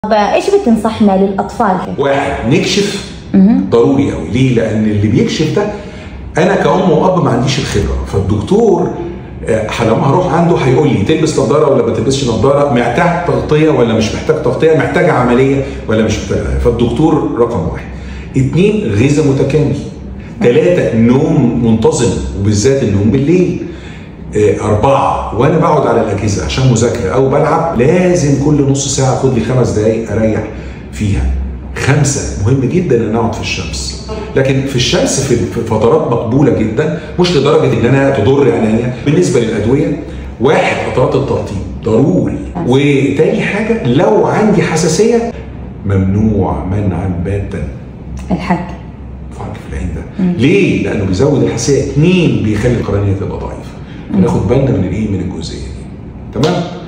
طب ايش بتنصحنا للاطفال؟ واحد نكشف ضروري قوي ليه لان اللي بيكشف ده انا كأم واب ما عنديش الخبره فالدكتور آه، لما هروح عنده هيقول لي تلبس نظاره ولا ما تلبسش نظاره محتاج تغطيه ولا مش محتاج تغطيه محتاج عمليه ولا مش محتاج فالدكتور رقم واحد اتنين غذاء متكامل ثلاثة نوم منتظم وبالذات النوم بالليل آه، أربعة وأنا بقعد على الأجهزة عشان مذاكرة أو بلعب لازم كل نص ساعة أخد لي خمس دقايق أريح فيها خمسة مهم جدا ان انا اقعد في الشمس لكن في الشمس في في فترات مقبولة جدا مش لدرجة ان انا تضر عينيا بالنسبة للأدوية واحد فترات الترطيب ضروري وتاني حاجة لو عندي حساسية ممنوع منعا باتا الحك فرق في العين ده ليه؟ لأنه بيزود الحساسية اثنين بيخلي القرنية تبقى ضعيفة فناخد بالنا من الايه من الجزئية دي تمام؟